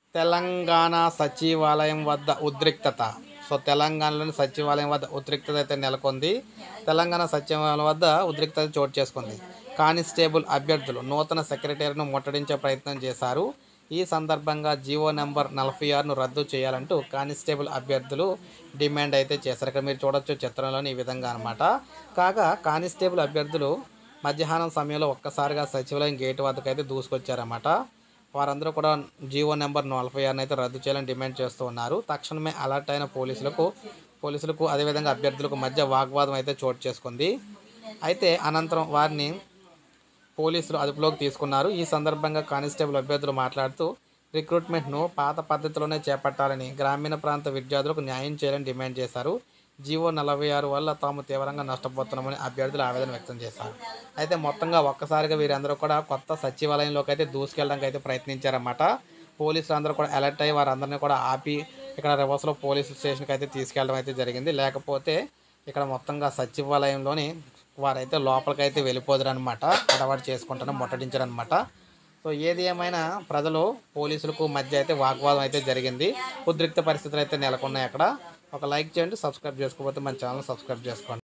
తెలంగాణ సచివాలయం వద్ద ఉద్రిక్తత సో తెలంగాణలోని సచివాలయం వద్ద ఉద్రిక్తత అయితే నెలకొంది తెలంగాణ సచివాలయం వద్ద ఉద్రిక్తత చోటు చేసుకుంది కానిస్టేబుల్ అభ్యర్థులు నూతన సెక్రటరీను ముట్టడించే ప్రయత్నం చేశారు ఈ సందర్భంగా జీవో నెంబర్ నలభై ఆరును రద్దు చేయాలంటూ కానిస్టేబుల్ అభ్యర్థులు డిమాండ్ అయితే చేశారు ఇక్కడ మీరు చూడొచ్చు చిత్రంలోని ఈ విధంగా అనమాట కాగా కానిస్టేబుల్ అభ్యర్థులు మధ్యాహ్నం సమయంలో ఒక్కసారిగా సచివాలయం గేటు వద్దకు అయితే దూసుకొచ్చారన్నమాట వారందరూ కూడా జీవో నెంబర్ నలభై ఆరుని అయితే రద్దు చేయాలని డిమాండ్ చేస్తూ ఉన్నారు తక్షణమే అలర్ట్ అయిన పోలీసులకు పోలీసులకు అదేవిధంగా అభ్యర్థులకు మధ్య వాగ్వాదం అయితే చోటు చేసుకుంది అయితే అనంతరం వారిని పోలీసులు అదుపులోకి తీసుకున్నారు ఈ సందర్భంగా కానిస్టేబుల్ అభ్యర్థులు మాట్లాడుతూ రిక్రూట్మెంట్ను పాత పద్ధతిలోనే చేపట్టాలని గ్రామీణ ప్రాంత విద్యార్థులకు న్యాయం చేయాలని డిమాండ్ చేశారు జీవో నలభై ఆరు వల్ల తాము తీవ్రంగా నష్టపోతున్నామని అభ్యర్థులు ఆవేదన వ్యక్తం చేశారు అయితే మొత్తంగా ఒక్కసారిగా వీరందరూ కూడా కొత్త సచివాలయంలోకి అయితే దూసుకెళ్ళడానికి అయితే ప్రయత్నించారన్నమాట పోలీసులు అందరూ కూడా అలర్ట్ అయ్యి వారందరినీ కూడా ఆపి ఇక్కడ రివర్స్లో పోలీస్ స్టేషన్కి అయితే తీసుకెళ్ళడం అయితే జరిగింది లేకపోతే ఇక్కడ మొత్తంగా సచివాలయంలోని వారైతే లోపలికి అయితే వెళ్ళిపోదురు అనమాట అడవాడు చేసుకుంటాను ముట్టడించారనమాట సో ఏది ఏమైనా ప్రజలు పోలీసులకు మధ్య అయితే వాగ్వాదం అయితే జరిగింది ఉద్రిక్త పరిస్థితులు అయితే నెలకొన్నాయి అక్కడ ఒక లైక్ చేయండి సబ్స్క్రైబ్ చేసుకోకపోతే మన ఛానల్ సబ్స్క్రైబ్ చేసుకోండి